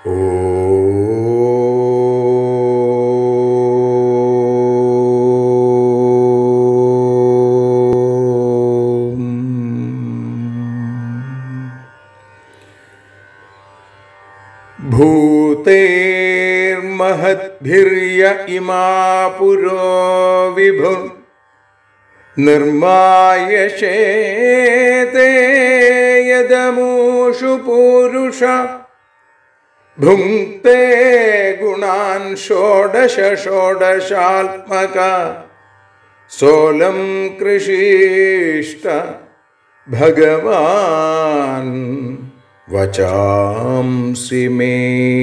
ഭൂതേർമഹദ്ഭിര്യ ഇമാ പുരോ വിഭു നിർമായശേതേ യദമൂഷു പൂരുഷ ഭുങ്ക്തേ ഗുണാൻ ഷോഡശ ഷോഡശാത്മക സോലം കൃഷിഷ്ട ഭഗവാൻ വചാംസി മേ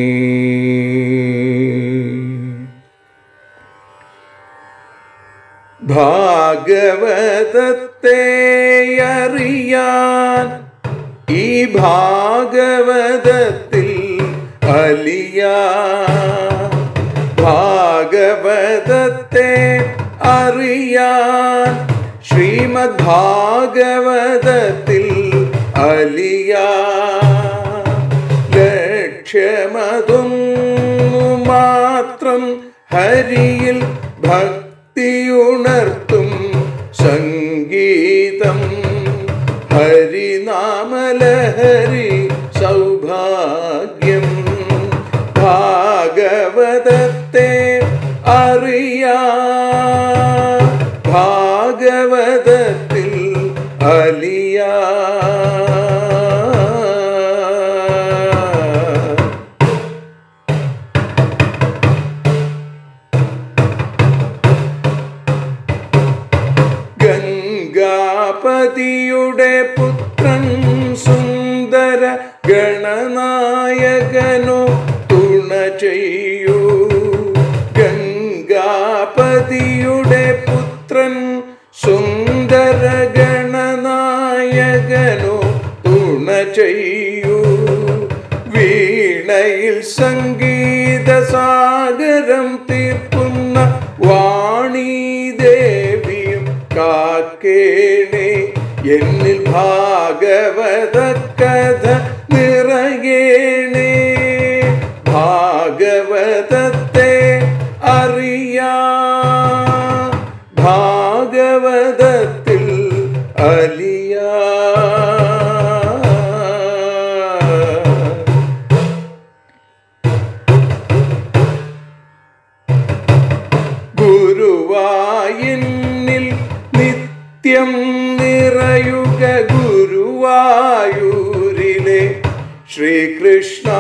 ഭാഗവതത്തെ അറിയാൻ ഈ ഭാഗവതത്തിൽ അലിയ ഭാഗവതത്തെ അറിയാൻ ശ്രീമദ് ഭാഗവതത്തിൽ അലിയ ലക്ഷ്യമതൊന്നു മാത്രം ഹരിയിൽ ഭക്തിയുണർത്തും സംഗീതം ഹരിനാമലഹരി സൗഭാഗ്യം ഭാഗവതത്തെ അറിയാ ഭാഗവതത്തിൽ അലിയാ ഗംഗാപതിയുടെ പുത്രൻ സുന്ദര ഗണനായകനോ തുണ ചെയ്യൂ ഗംഗാപതിയുടെ പുത്രൻ സുന്ദര ഗണനായകനോ തുണ ചെയ്യൂ വീണയിൽ സംഗീത സാഗരം തീർക്കുന്ന വാണി ദേവിയും കാക്കേണേ എന്നിൽ ഭാഗവത കഥ നിറയേണേ ഭാഗവതത്തെ അറിയാ ഭാഗവതത്തിൽ അലിയാ ഗുരുവായൂരിൽ നിത്യം നിറയുക ഗുരുവായൂരിലെ ശ്രീകൃഷ്ണ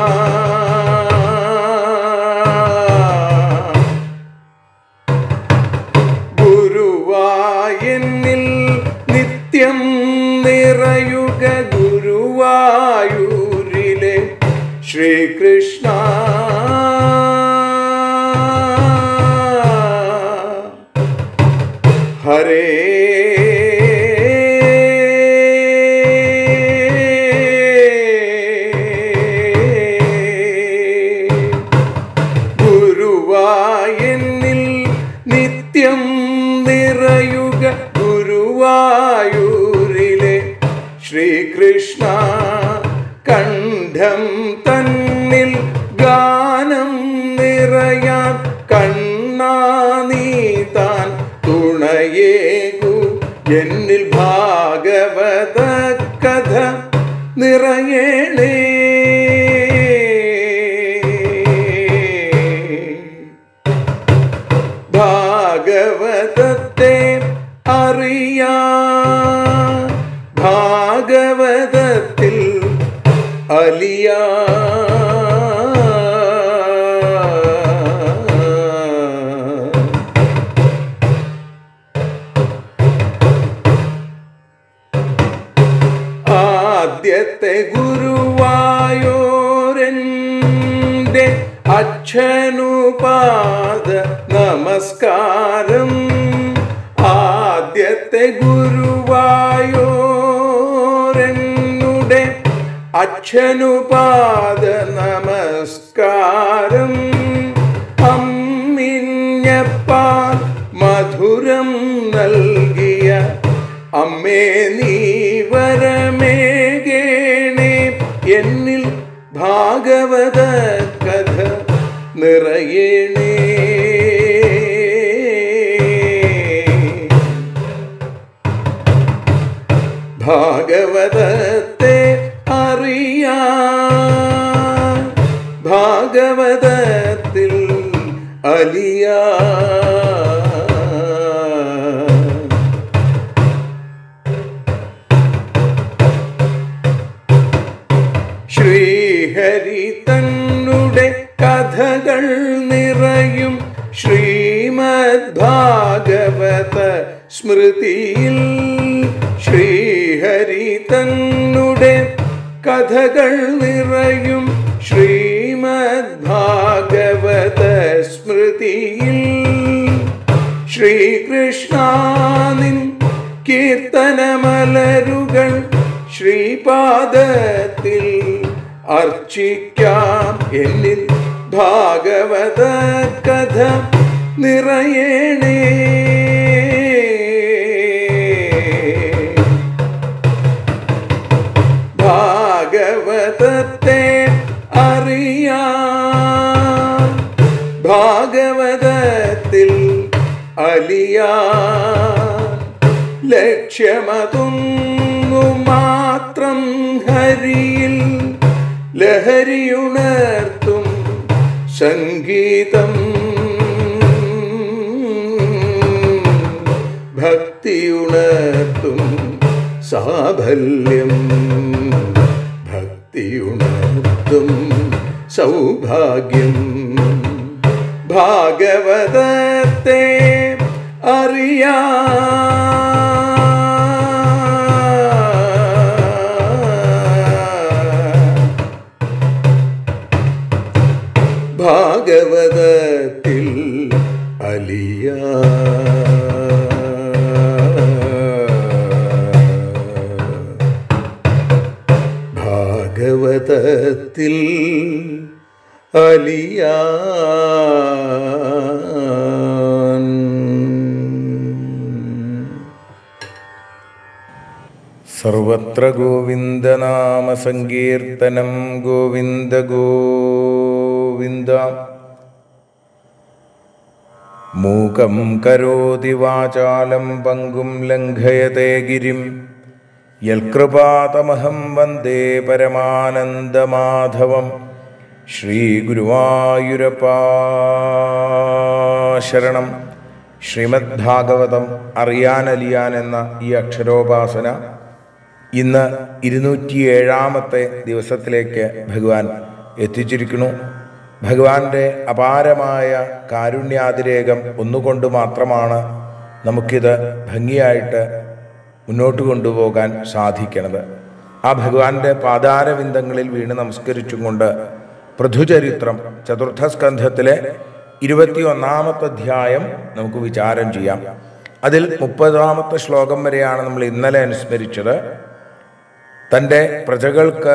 ഗുരുവായൂരിൽ നിത്യം നിറയുക ഗുരുവായൂരിലെ ശ്രീകൃഷ്ണ ഹരേ ഗുരുവായൂരിൽ നിത്യം നിറയുക ഗുരുവായൂരിലെ ശ്രീകൃഷ്ണ കണ്ഠം തന്നിൽ ഗാനം നിറയാൻ കണ്ണാ നീ താൻ തുണയേകു എന്നിൽ ഭാഗവത കഥ നിറയണേ ഭാഗവതത്തെ അറിയാ ഭാഗവതത്തിൽ അലിയാ ആദ്യത്തെ ഗുരുവായൂരൻ്റെ അച്ഛനുപാദ നമസ്കാരം ആദ്യത്തെ ഗുരുവായൂരനുടെ അച്ഛനുപാദ നമസ്കാരം അമ്മിഞ്ഞപ്പാൽ മധുരം നൽകിയ അമ്മേ നീ വരമേകേണേ എന്നിൽ ഭാഗവത കഥ നിറയണേ ഭാഗവതത്തെ അറിയാൻ ഭാഗവതത്തിൽ അലിയാ ശ്രീഹരി തന്നുടെ കഥകൾ നിറയും ശ്രീമദ് ഭാഗവത സ്മൃതിയിൽ ശ്രീഹരി തന്നുടെ കഥകൾ നിറയും ശ്രീമദ് ഭാഗവത സ്മൃതിയിൽ ശ്രീകൃഷ്ണാനിൻ കീർത്തനമലരുകൾ ശ്രീപാദത്തിൽ അർച്ചിക്കാം എന്നിൽ ഭാഗവത കഥ നിറയണേ ഭാഗവതത്തെ അറിയാം ഭാഗവതത്തിൽ അലിയാ ലക്ഷ്യമതൊന്നു മാത്രം ഹരിയിൽ ലഹരിയുണർത്തും സംഗീതം ഭക്തിയുണർത്തും സാഫല്യം ഭക്തിയുണർത്തും സൗഭാഗ്യം ഭാഗവതത്തെ അറിയാ ഭാഗവതത്തിൽ അലിയ ഭാഗവതത്തിൽ അലിയാൻ സർവത്ര ഗോവിന്ദനാമസങ്കീർത്തനം ഗോവിന്ദ ഗോവിന്ദ മൂകം കരോതി വാചാലം പങ്കും ലംഘയത്തെ ഗിരിം യൽകൃപാതമഹം വന്ദേ പരമാനന്ദമാധവം ശ്രീഗുരുവായൂരപ്പാ ശരണം ശ്രീമദ്ഭാഗവതം അറിയാനലിയാൻ എന്ന ഈ അക്ഷരോപാസന ഇന്ന് ഇരുന്നൂറ്റിയേഴാമത്തെ ദിവസത്തിലേക്ക് ഭഗവാൻ എത്തിച്ചിരിക്കുന്നു ഭഗവാന്റെ അപാരമായ കാരുണ്യാതിരേകം ഒന്നുകൊണ്ട് മാത്രമാണ് നമുക്കിത് ഭംഗിയായിട്ട് മുന്നോട്ട് കൊണ്ടുപോകാൻ സാധിക്കണത് ആ ഭഗവാന്റെ പാതാരവിന്ദങ്ങളിൽ വീണ് നമസ്കരിച്ചും കൊണ്ട് പൃഥുചരിത്രം ചതുർത്ഥ സ്കന്ധത്തിലെ ഇരുപത്തിയൊന്നാമത്തെ അധ്യായം നമുക്ക് വിചാരം ചെയ്യാം അതിൽ മുപ്പതാമത്തെ ശ്ലോകം വരെയാണ് നമ്മൾ ഇന്നലെ അനുസ്മരിച്ചത് തൻ്റെ പ്രജകൾക്ക്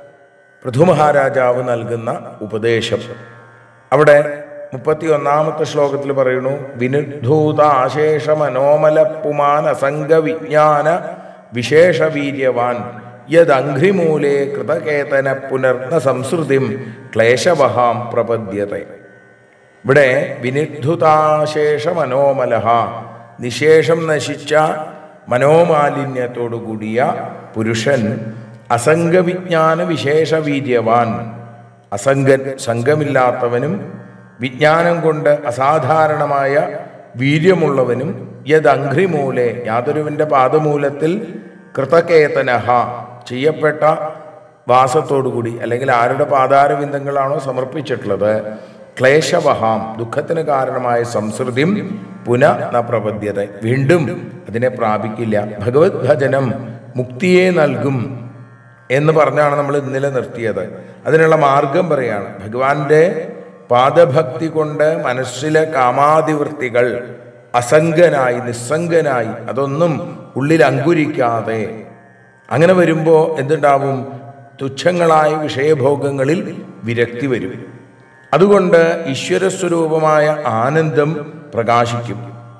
പൃഥുമഹാരാജാവ് നൽകുന്ന ഉപദേശം അവിടെ മുപ്പത്തി ഒന്നാമത്തെ ശ്ലോകത്തിൽ പറയുന്നു വിനുദ്ധൂത ആശേഷ മനോമല പുമാൻ അസംഗ വിജ്ഞാന വിശേഷവീര്യവാൻ യദംഘ്രിമൂലേ കൃതകേതന പുനർന്ന സംസൃതിം ക്ലേശവഹാം പ്രപദ്യത്തെ ഇവിടെ വിനിർധുതാശേഷ മനോമലഹ നിശേഷം നശിച്ച മനോമാലിന്യത്തോടു കൂടിയ പുരുഷൻ അസംഗവിജ്ഞാന വിശേഷ വീര്യവാൻ അസംഗൻ സംഘമില്ലാത്തവനും വിജ്ഞാനം കൊണ്ട് അസാധാരണമായ വീര്യമുള്ളവനും യദംഘ്രിമൂലെ യാതൊരുവിൻ്റെ പാദമൂലത്തിൽ കൃതകേതനഹ ചെയ്യപ്പെട്ട വാസത്തോടുകൂടി അല്ലെങ്കിൽ ആരുടെ പാതാരവിന്ദങ്ങളാണോ സമർപ്പിച്ചിട്ടുള്ളത് ക്ലേശവഹാം ദുഃഖത്തിന് കാരണമായ സംസൃതിം പുന ന പ്രപദ്യത വീണ്ടും അതിനെ പ്രാപിക്കില്ല ഭഗവത് ഭജനം മുക്തിയെ നൽകും എന്ന് പറഞ്ഞാണ് നമ്മൾ ഇന്നലെ നിർത്തിയത് അതിനുള്ള മാർഗം പറയാണ് ഭഗവാന്റെ പാദഭക്തി കൊണ്ട് മനസ്സിലെ കാമാതിവൃത്തികൾ അസംഗനായി നിസ്സംഗനായി അതൊന്നും ഉള്ളിൽ അങ്കുരിക്കാതെ അങ്ങനെ വരുമ്പോൾ എന്തുണ്ടാവും തുച്ഛങ്ങളായ വിഷയഭോഗങ്ങളിൽ വിരക്തി വരും അതുകൊണ്ട് ഈശ്വരസ്വരൂപമായ ആനന്ദം പ്രകാശിക്കും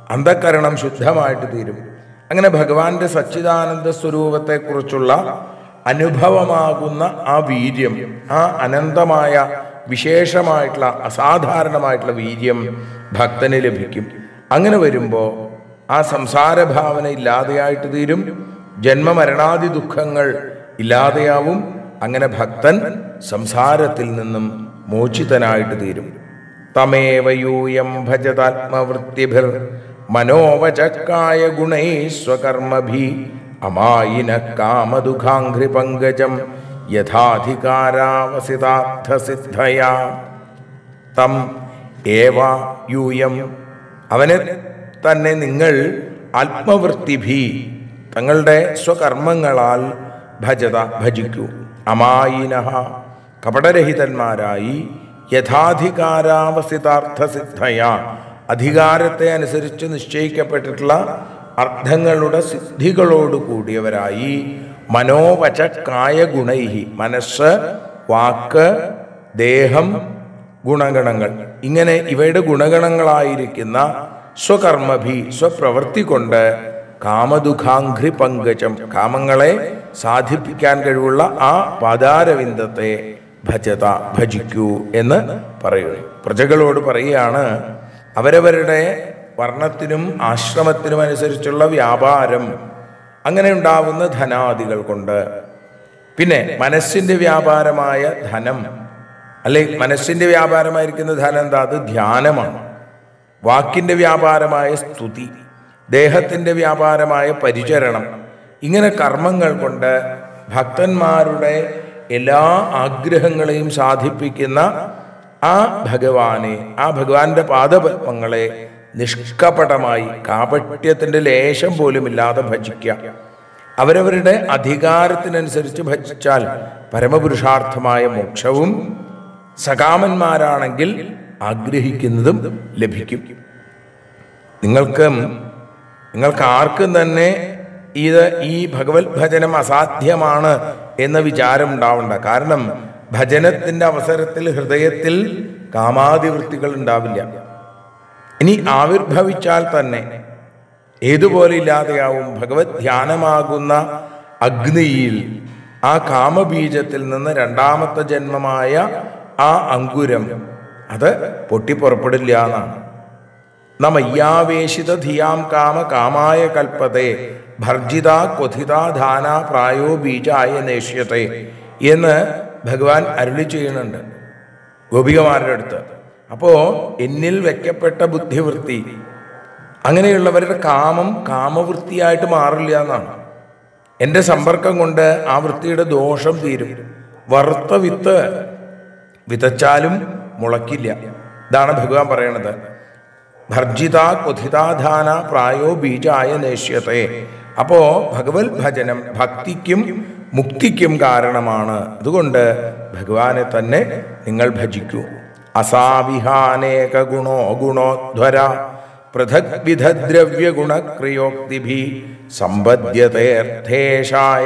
അന്ധക്കരണം ശുദ്ധമായിട്ട് തീരും അങ്ങനെ ഭഗവാന്റെ സച്ചിദാനന്ദ സ്വരൂപത്തെക്കുറിച്ചുള്ള അനുഭവമാകുന്ന ആ വീര്യം ആ അനന്തമായ വിശേഷമായിട്ടുള്ള അസാധാരണമായിട്ടുള്ള വീര്യം ഭക്തന് ലഭിക്കും അങ്ങനെ വരുമ്പോൾ ആ സംസാര ഭാവന ഇല്ലാതെയായിട്ട് തീരും ജന്മമരണാദി ദുഃഖങ്ങൾ ഇല്ലാതെയാവും അങ്ങനെ ഭക്തൻ സംസാരത്തിൽ നിന്നും മോചിതനായിട്ട് തീരും തമേവ യൂയം ഭജതാത്മവൃത്തിഭിർ മനോവചക്കായ ഗുണൈസ്വകർമ്മഭി അമായിന കാമദുഃഖാഘ്രി പങ്കജം യഥാധികാരാവസിതാർത്ഥസിദ്ധയാ തം ഏവ യൂയം അവനെ തന്നെ നിങ്ങൾ ആത്മവൃത്തിഭി തങ്ങളുടെ സ്വകർമ്മങ്ങളാൽ ഭജത ഭജിക്കൂ അമായിനഹ കപടരഹിതന്മാരായി യഥാധികാരാവസിതാർത്ഥസിദ്ധയ അധികാരത്തെ അനുസരിച്ച് നിശ്ചയിക്കപ്പെട്ടിട്ടുള്ള അർത്ഥങ്ങളുടെ സിദ്ധികളോട് കൂടിയവരായി മനോവച കായ ഗുണൈഹി മനസ്സ് വാക്ക് ദേഹം ഗുണഗണങ്ങൾ ഇങ്ങനെ ഇവയുടെ ഗുണഗണങ്ങളായിരിക്കുന്ന സ്വകർമ്മഭി സ്വപ്രവൃത്തി കൊണ്ട് കാമദുഃഖാഘ്രി പങ്കജം കാമങ്ങളെ സാധിപ്പിക്കാൻ കഴിവുള്ള ആ പാതാരവിന്ദത്തെ ഭജത ഭജിക്കൂ എന്ന് പറയുന്നു പ്രജകളോട് പറയുകയാണ് അവരവരുടെ വർണ്ണത്തിനും ആശ്രമത്തിനും അനുസരിച്ചുള്ള വ്യാപാരം അങ്ങനെ ഉണ്ടാവുന്ന ധനാദികൾ കൊണ്ട് പിന്നെ മനസ്സിന്റെ വ്യാപാരമായ ധനം അല്ലെ മനസ്സിന്റെ വ്യാപാരമായിരിക്കുന്ന ധനം എന്താ അത് ധ്യാനമാണ് വാക്കിന്റെ വ്യാപാരമായ സ്തുതി ദേഹത്തിന്റെ വ്യാപാരമായ പരിചരണം ഇങ്ങനെ കർമ്മങ്ങൾ കൊണ്ട് ഭക്തന്മാരുടെ എല്ലാ ആഗ്രഹങ്ങളെയും സാധിപ്പിക്കുന്ന ആ ഭഗവാനെ ആ ഭഗവാന്റെ പാദപത്മങ്ങളെ നിഷ്കപടമായി കാപട്യത്തിന്റെ ലേശം പോലും ഇല്ലാതെ ഭജിക്കുക അവരവരുടെ അധികാരത്തിനനുസരിച്ച് ഭജിച്ചാൽ പരമപുരുഷാർത്ഥമായ മോക്ഷവും സകാമന്മാരാണെങ്കിൽ ആഗ്രഹിക്കുന്നതും ലഭിക്കും നിങ്ങൾക്കും നിങ്ങൾക്ക് ആർക്കും തന്നെ ഇത് ഈ ഭഗവത് ഭജനം അസാധ്യമാണ് എന്ന വിചാരം ഉണ്ടാവണ്ട കാരണം ഭജനത്തിന്റെ അവസരത്തിൽ ഹൃദയത്തിൽ കാമാതിവൃത്തികൾ ഉണ്ടാവില്ല ഇനി ആവിർഭവിച്ചാൽ തന്നെ ഏതുപോലെ ഇല്ലാതെയാവും ഭഗവത് ധ്യാനമാകുന്ന അഗ്നിയിൽ ആ കാമബീജത്തിൽ നിന്ന് രണ്ടാമത്തെ ജന്മമായ ആ അങ്കുരം അത് പൊട്ടിപ്പുറപ്പെടില്ല എന്നാണ് നമയ്യാവേശിത ധിയാം കാമ കാമായ കൽപ്പത്തെ ഭർജിത ക്വഥിത ധാന പ്രായോ ബീജായ നേഷ്യത്തെ എന്ന് ഭഗവാൻ അരുളി ചെയ്യുന്നുണ്ട് ഗോപികമാരുടെ അടുത്ത് അപ്പോ എന്നിൽ വെക്കപ്പെട്ട ബുദ്ധിവൃത്തി അങ്ങനെയുള്ളവരുടെ കാമം കാമവൃത്തിയായിട്ട് മാറില്ല എന്നാണ് എൻ്റെ സമ്പർക്കം കൊണ്ട് ആ വൃത്തിയുടെ ദോഷം തീരും വറുത്ത വിത്ത് വിതച്ചാലും മുളക്കില്ല ഇതാണ് ഭഗവാൻ പറയണത് ഭർജിത ക്വഥിതാധാന പ്രായോ ബീജായ നേഷ്യത്തെ അപ്പോ ഭഗവത് ഭജനം ഭക്തിക്കും മുക്തിക്കും കാരണമാണ് അതുകൊണ്ട് ഭഗവാനെ തന്നെ നിങ്ങൾ ഭജിക്കൂ അസാവിഹാനേക ഗുണോ ഗുണോധ്വര പൃഥക് വിധദ്രവ്യ ഗുണക്രിയോക്തിഭി സമ്പദ്യതേർത്ഥേഷായ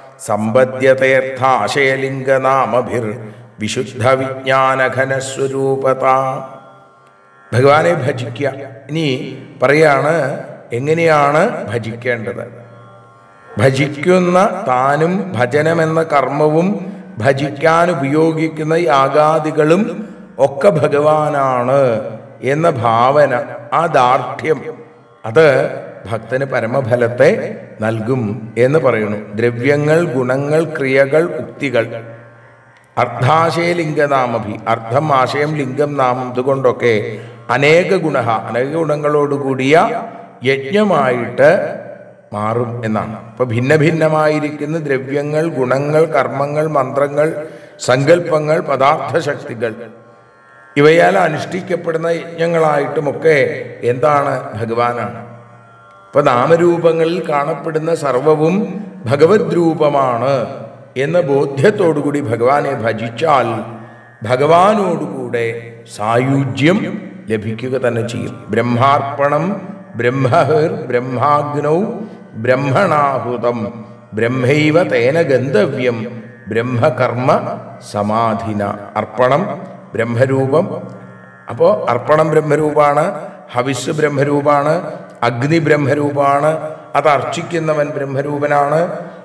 സമ്പദ്യതേർത്ഥാശയലിംഗനാമഭിർ വിശുദ്ധ വിജ്ഞാനഘനസ്വരൂപത ഭഗവാനെ ഭജിക്കുക ഇനി പറയാണ് എങ്ങനെയാണ് ഭജിക്കേണ്ടത് ഭജിക്കുന്ന താനും ഭജനമെന്ന കർമ്മവും ഭജിക്കാൻ ഉപയോഗിക്കുന്ന യാഗാദികളും ഒക്കെ ഭഗവാനാണ് എന്ന ഭാവന ആ ദാർഢ്യം അത് ഭക്തന് പരമഫലത്തെ നൽകും എന്ന് പറയുന്നു ദ്രവ്യങ്ങൾ ഗുണങ്ങൾ ക്രിയകൾ ഉക്തികൾ അർത്ഥാശയലിംഗനാമഭി അർത്ഥം ആശയം ലിംഗം നാമം ഇതുകൊണ്ടൊക്കെ അനേക ഗുണ അനേക ഗുണങ്ങളോടുകൂടിയ യജ്ഞമായിട്ട് മാറും എന്നാണ് അപ്പൊ ഭിന്ന ഭിന്നമായിരിക്കുന്ന ദ്രവ്യങ്ങൾ ഗുണങ്ങൾ കർമ്മങ്ങൾ മന്ത്രങ്ങൾ സങ്കല്പങ്ങൾ പദാർത്ഥ ശക്തികൾ ഇവയാൽ അനുഷ്ഠിക്കപ്പെടുന്ന യജ്ഞങ്ങളായിട്ടുമൊക്കെ എന്താണ് ഭഗവാനാണ് ഇപ്പൊ നാമരൂപങ്ങളിൽ കാണപ്പെടുന്ന സർവവും ഭഗവത് രൂപമാണ് എന്ന ബോധ്യത്തോടുകൂടി ഭഗവാനെ ഭജിച്ചാൽ ഭഗവാനോടുകൂടെ സായുജ്യം ലഭിക്കുക തന്നെ ചെയ്യും ബ്രഹ്മാർപ്പണം ബ്രഹ്മഹിർ ബ്രഹ്മാഗ്നൗ ബ്രഹ്മണാഹുതം ബ്രഹ്മൈവ തേന ഗന്ധവ്യം ബ്രഹ്മകർമ്മ സമാധിന അർപ്പണം ബ്രഹ്മരൂപം അപ്പോ അർപ്പണം ബ്രഹ്മരൂപാണ് ഹവിസ് ബ്രഹ്മരൂപാണ് അഗ്നി ബ്രഹ്മരൂപാണ് അത് അർച്ചിക്കുന്നവൻ ബ്രഹ്മരൂപനാണ്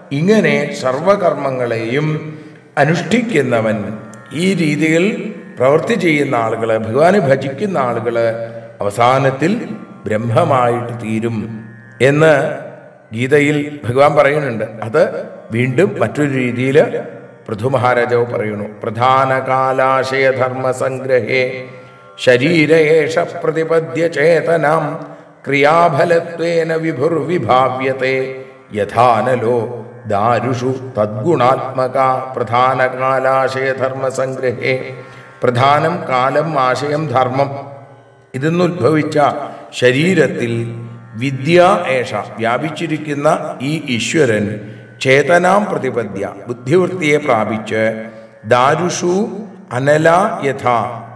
ഇങ്ങനെ സർവകർമ്മങ്ങളെയും അനുഷ്ഠിക്കുന്നവൻ ഈ രീതിയിൽ പ്രവൃത്തി ചെയ്യുന്ന ആളുകൾ ഭഗവാനെ ഭജിക്കുന്ന ആളുകൾ അവസാനത്തിൽ ബ്രഹ്മമായിട്ട് തീരും എന്ന് ഗീതയിൽ ഭഗവാൻ പറയുന്നുണ്ട് അത് വീണ്ടും മറ്റൊരു രീതിയിൽ പൃഥു മഹാരാജാവ് പറയുന്നു പ്രധാന കാലാശയ ധർമ്മ സംഗ്രഹേ ശരീരേഷ പ്രതിപദ്യ ചേതനാം ക്രിയാഫലത്വേന വിഭുർവിഭാവ്യത്തെ യഥാനലോ ദാരുഷു തദ്ഗുണാത്മക പ്രധാന കാലാശയ ധർമ്മ സംഗ്രഹേ പ്രധാനം കാലം ആശയം ധർമ്മം ഇതെന്നുദ്ഭവിച്ച ശരീരത്തിൽ വിദ്യ ഏഷ വ്യാപിച്ചിരിക്കുന്ന ഈ ഈശ്വരൻ ചേതനാം പ്രതിപദ്യ ബുദ്ധിവൃത്തിയെ പ്രാപിച്ച് ദാരുഷു അനല യഥ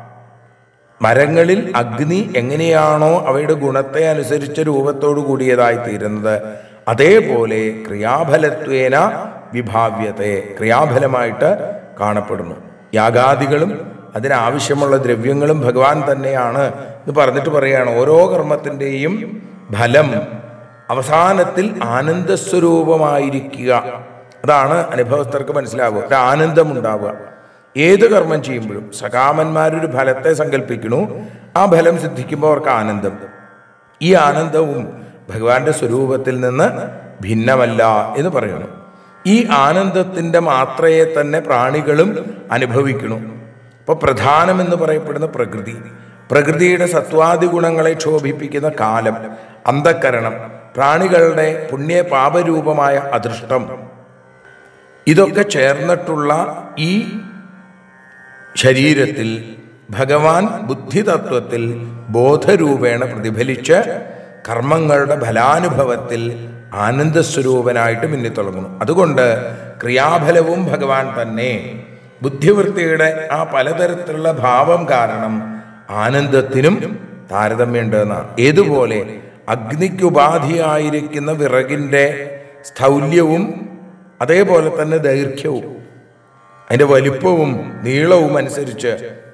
മരങ്ങളിൽ അഗ്നി എങ്ങനെയാണോ അവയുടെ ഗുണത്തെ അനുസരിച്ച രൂപത്തോടു കൂടിയതായി തീരുന്നത് അതേപോലെ ക്രിയാഫലത്വേന വിഭാവ്യത്തെ ക്രിയാഫലമായിട്ട് കാണപ്പെടുന്നു യാഗാദികളും അതിനാവശ്യമുള്ള ദ്രവ്യങ്ങളും ഭഗവാൻ തന്നെയാണ് എന്ന് പറഞ്ഞിട്ട് പറയാണ് ഓരോ കർമ്മത്തിൻ്റെയും ഫലം അവസാനത്തിൽ ആനന്ദസ്വരൂപമായിരിക്കുക അതാണ് അനുഭവസ്ഥർക്ക് മനസ്സിലാവുക ഒരു ആനന്ദമുണ്ടാവുക ഏത് കർമ്മം ചെയ്യുമ്പോഴും സകാമന്മാരൊരു ഫലത്തെ സങ്കല്പിക്കണു ആ ഫലം സിദ്ധിക്കുമ്പോൾ അവർക്ക് ആനന്ദം ഈ ആനന്ദവും ഭഗവാന്റെ സ്വരൂപത്തിൽ നിന്ന് ഭിന്നമല്ല എന്ന് പറയുന്നു ഈ ആനന്ദത്തിന്റെ മാത്രയെ തന്നെ പ്രാണികളും അനുഭവിക്കണു അപ്പൊ പ്രധാനം എന്ന് പറയപ്പെടുന്ന പ്രകൃതി പ്രകൃതിയുടെ സത്വാദി ഗുണങ്ങളെ ക്ഷോഭിപ്പിക്കുന്ന കാലം അന്ധക്കരണം പ്രാണികളുടെ പുണ്യ പാപരൂപമായ അദൃഷ്ടം ഇതൊക്കെ ചേർന്നിട്ടുള്ള ഈ ശരീരത്തിൽ ഭഗവാൻ ബുദ്ധിതത്വത്തിൽ ബോധരൂപേണ പ്രതിഫലിച്ച് കർമ്മങ്ങളുടെ ഫലാനുഭവത്തിൽ ആനന്ദസ്വരൂപനായിട്ട് മിന്നിത്തുടങ്ങുന്നു അതുകൊണ്ട് ക്രിയാഫലവും ഭഗവാൻ തന്നെ ബുദ്ധിവൃത്തിയുടെ ആ പലതരത്തിലുള്ള ഭാവം കാരണം ആനന്ദത്തിനും താരതമ്യമുണ്ട് എന്നാണ് ഏതുപോലെ അഗ്നിക്ക് ഉപാധിയായിരിക്കുന്ന വിറകിൻ്റെ സ്ഥൗല്യവും അതേപോലെ തന്നെ ദൈർഘ്യവും അതിൻ്റെ വലിപ്പവും നീളവും അനുസരിച്ച്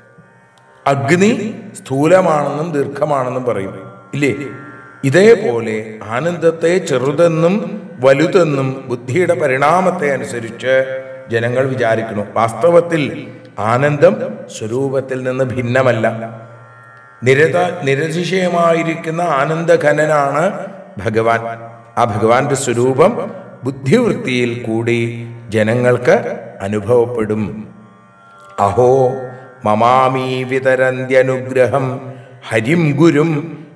അഗ്നി സ്ഥൂലമാണെന്നും ദീർഘമാണെന്നും പറയും ഇല്ലേ ഇതേപോലെ ആനന്ദത്തെ ചെറുതെന്നും വലുതെന്നും ബുദ്ധിയുടെ പരിണാമത്തെ അനുസരിച്ച് ജനങ്ങൾ വിചാരിക്കുന്നു വാസ്തവത്തിൽ ആനന്ദം സ്വരൂപത്തിൽ നിന്ന് ഭിന്നമല്ല നിരത നിരതിശയമായിരിക്കുന്ന ആനന്ദഘനനാണ് ഭഗവാൻ ആ ഭഗവാന്റെ സ്വരൂപം ബുദ്ധിവൃത്തിയിൽ കൂടി ജനങ്ങൾക്ക് അനുഭവപ്പെടും അഹോ മമാമീ വിതരന്ത്യനുഗ്രഹം ഹരിം ഗുരും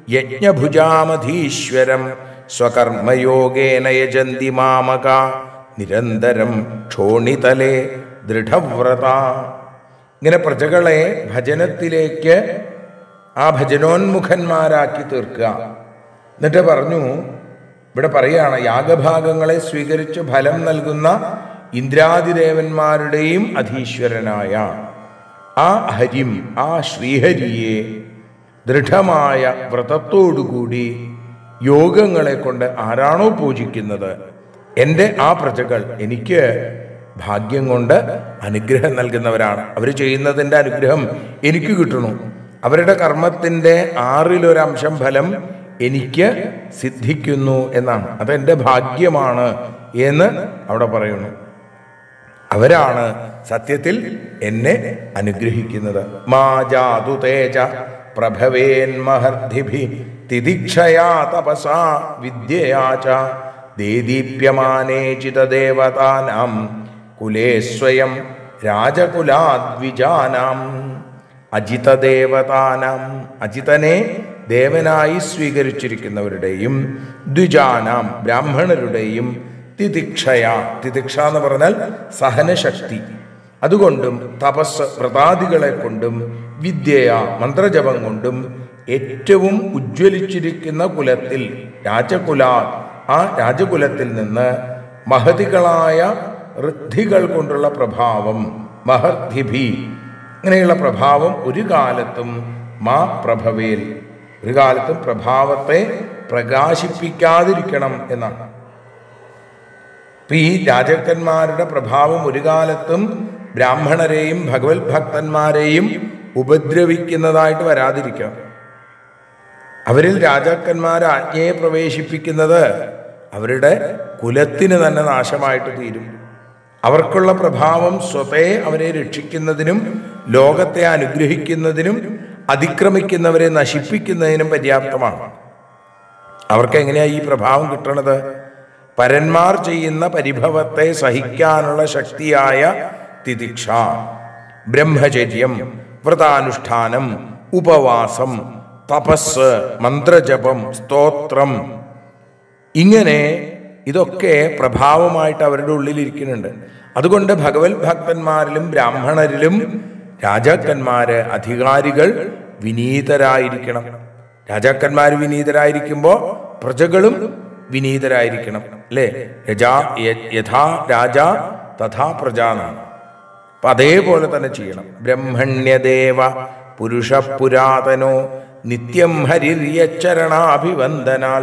യജ്ഞഭുജാമധീശ്വരം സ്വകർമ്മയോഗേന യജന്തി മാമക നിരന്തരം ക്ഷോണിതലേ ദൃഢവ്രത ഇങ്ങനെ പ്രജകളെ ഭജനത്തിലേക്ക് ആ ഭജനോന്മുഖന്മാരാക്കി തീർക്കുക എന്നിട്ട് പറഞ്ഞു ഇവിടെ പറയുകയാണ് യാഗഭാഗങ്ങളെ സ്വീകരിച്ച് ഫലം നൽകുന്ന ഇന്ദ്രാദിദേവന്മാരുടെയും അധീശ്വരനായ ആ ഹരിം ആ ശ്രീഹരിയെ ദൃഢമായ വ്രതത്തോടുകൂടി യോഗങ്ങളെ കൊണ്ട് ആരാണോ പൂജിക്കുന്നത് എൻ്റെ ആ പ്രജകൾ എനിക്ക് ഭാഗ്യം കൊണ്ട് അനുഗ്രഹം നൽകുന്നവരാണ് അവർ ചെയ്യുന്നതിൻ്റെ അനുഗ്രഹം എനിക്ക് കിട്ടണു അവരുടെ കർമ്മത്തിൻ്റെ ആറിലൊരംശം ഫലം എനിക്ക് സിദ്ധിക്കുന്നു എന്നാണ് അതെൻ്റെ ഭാഗ്യമാണ് എന്ന് അവിടെ പറയുന്നു അവരാണ് സത്യത്തിൽ എന്നെ അനുഗ്രഹിക്കുന്നത് മാ ജാതു തേജ പ്രഭവേൻ മഹർദ്ധിഭി തിദിക്ഷയാ തപസാ വിദ്യയാ ച ദേദീപ്യമാനേ ചിതദേവതാനാം കുലേ സ്വയം രാജകുലാദ്വിജാനാം അജിതദേവതാനാം അജിതനെ ദേവനായി സ്വീകരിച്ചിരിക്കുന്നവരുടെയും ദ്വിജാനാം ബ്രാഹ്മണരുടെയും തിദിക്ഷയ തിദിക്ഷ എന്ന് പറഞ്ഞാൽ സഹനശക്തി അതുകൊണ്ടും തപസ് വ്രതാദികളെ കൊണ്ടും വിദ്യയ മന്ത്രജപം കൊണ്ടും ഏറ്റവും ഉജ്ജ്വലിച്ചിരിക്കുന്ന കുലത്തിൽ രാജകുല ആ രാജകുലത്തിൽ നിന്ന് മഹതികളായ ഋദ്ധികൾ കൊണ്ടുള്ള പ്രഭാവം മഹർദ്ധിഭി ഇങ്ങനെയുള്ള പ്രഭാവം ഒരു കാലത്തും മാ പ്രഭവേൽ ഒരു കാലത്തും പ്രഭാവത്തെ പ്രകാശിപ്പിക്കാതിരിക്കണം എന്നാണ് അപ്പൊ ഈ രാജാക്കന്മാരുടെ പ്രഭാവം ഒരു കാലത്തും ബ്രാഹ്മണരെയും ഭഗവത് ഭക്തന്മാരെയും ഉപദ്രവിക്കുന്നതായിട്ട് വരാതിരിക്കണം അവരിൽ രാജാക്കന്മാർ ആജ്ഞയെ പ്രവേശിപ്പിക്കുന്നത് അവരുടെ കുലത്തിന് തന്നെ നാശമായിട്ട് തീരും അവർക്കുള്ള പ്രഭാവം സ്വതേ അവരെ രക്ഷിക്കുന്നതിനും ലോകത്തെ അനുഗ്രഹിക്കുന്നതിനും അതിക്രമിക്കുന്നവരെ നശിപ്പിക്കുന്നതിനും പര്യാപ്തമാണ് അവർക്ക് എങ്ങനെയാ ഈ പ്രഭാവം കിട്ടണത് പരന്മാർ ചെയ്യുന്ന പരിഭവത്തെ സഹിക്കാനുള്ള ശക്തിയായ തിദിക്ഷ ബ്രഹ്മചര്യം വ്രതാനുഷ്ഠാനം ഉപവാസം തപസ് മന്ത്രജപം സ്തോത്രം ഇങ്ങനെ ഇതൊക്കെ പ്രഭാവമായിട്ട് അവരുടെ ഉള്ളിൽ ഇരിക്കുന്നുണ്ട് അതുകൊണ്ട് ഭഗവത് ഭക്തന്മാരിലും ബ്രാഹ്മണരിലും രാജാക്കന്മാര് അധികാരികൾ വിനീതരായിരിക്കണം രാജാക്കന്മാർ വിനീതരായിരിക്കുമ്പോൾ പ്രജകളും വിനീതരായിരിക്കണം അല്ലേ രജാ യ- യഥാ രാജ തഥാ പ്രജ എന്നാണ് അപ്പൊ അതേപോലെ തന്നെ ചെയ്യണം ബ്രഹ്മണ്യദേവ പുരുഷ പുരാതനോ നിത്യം ഹരിര്യച്ചരണാഭിവന്ദനാൽ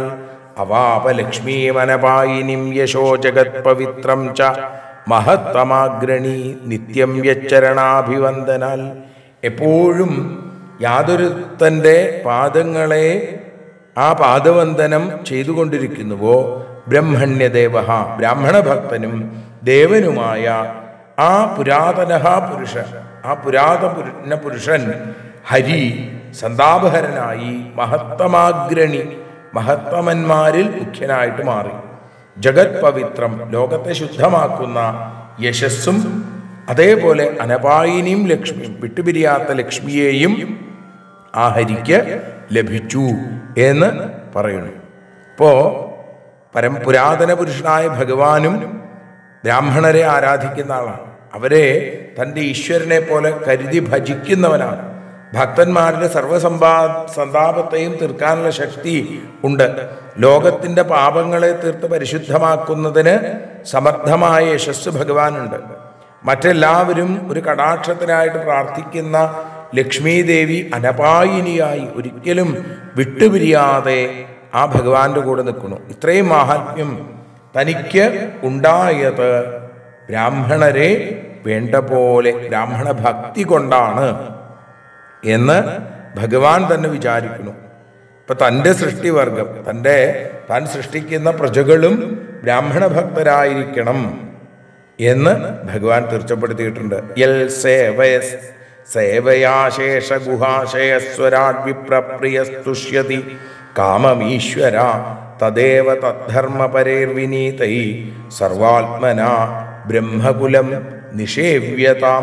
അവാപലക്ഷ്മീമനപായിനിം യശോ ജഗത് പവിത്രം ച മഹത്തമാഗ്രണി നിത്യം യച്ചരണാഭിവന്ദനാൽ എപ്പോഴും യാതൊരുത്തൻ്റെ പാദങ്ങളെ ആ പാദവന്ദനം ചെയ്തുകൊണ്ടിരിക്കുന്നുവോ ബ്രഹ്മണ്യദേവ ബ്രാഹ്മണ ഭക്തനും ദേവനുമായ ആ പുരാതന പുരുഷ ആ പുരാതന പുരുഷൻ ഹരി സന്താപഹരനായി മഹത്തമാഗ്രണി മഹത്തമന്മാരിൽ മുഖ്യനായിട്ട് മാറി ജഗത് പവിത്രം ലോകത്തെ ശുദ്ധമാക്കുന്ന യശസ്സും അതേപോലെ അനപായിനിയും ലക്ഷ്മിയും വിട്ടുപിരിയാത്ത ലക്ഷ്മിയെയും ആ ഹരിക്ക് ലഭിച്ചു എന്ന് പറയുന്നു ഇപ്പോ പരം പുരാതന പുരുഷനായ ഭഗവാനും ബ്രാഹ്മണരെ ആരാധിക്കുന്ന ആളാണ് അവരെ തൻ്റെ ഈശ്വരനെ പോലെ കരുതി ഭജിക്കുന്നവനാണ് ഭക്തന്മാരുടെ സർവസമ്പാ സന്താപത്തെയും തീർക്കാനുള്ള ശക്തി ഉണ്ട് ലോകത്തിന്റെ പാപങ്ങളെ തീർത്ത് പരിശുദ്ധമാക്കുന്നതിന് സമർത്ഥമായ യശസ് ഭഗവാനുണ്ട് മറ്റെല്ലാവരും ഒരു കടാക്ഷത്തിനായിട്ട് പ്രാർത്ഥിക്കുന്ന ലക്ഷ്മി ദേവി അനപായിനിയായി ഒരിക്കലും വിട്ടുപിരിയാതെ ആ ഭഗവാന്റെ കൂടെ നിൽക്കുന്നു ഇത്രയും മാഹാത്മ്യം തനിക്ക് ഉണ്ടായത് ബ്രാഹ്മണരെ വേണ്ട പോലെ ബ്രാഹ്മണ ഭക്തി കൊണ്ടാണ് എന്ന് ഭഗവാൻ തന്നെ വിചാരിക്കുന്നു ഇപ്പൊ തൻ്റെ സൃഷ്ടിവർഗം തൻ്റെ താൻ സൃഷ്ടിക്കുന്ന പ്രജകളും ബ്രാഹ്മണ ഭക്തരായിരിക്കണം എന്ന് ഭഗവാൻ തീർച്ചപ്പെടുത്തിയിട്ടുണ്ട് യൽ സേവയ സേവയാശേഷ ഗുഹാശയസ്വരാട് വിപ്രപ്രിയസ്തുഷ്യതി കാമമീശ്വര തദേവ തദ്ധർമ്മപരേർവിനീതൈ സർവാത്മന ബ്രഹ്മകുലം നിഷേവ്യതാം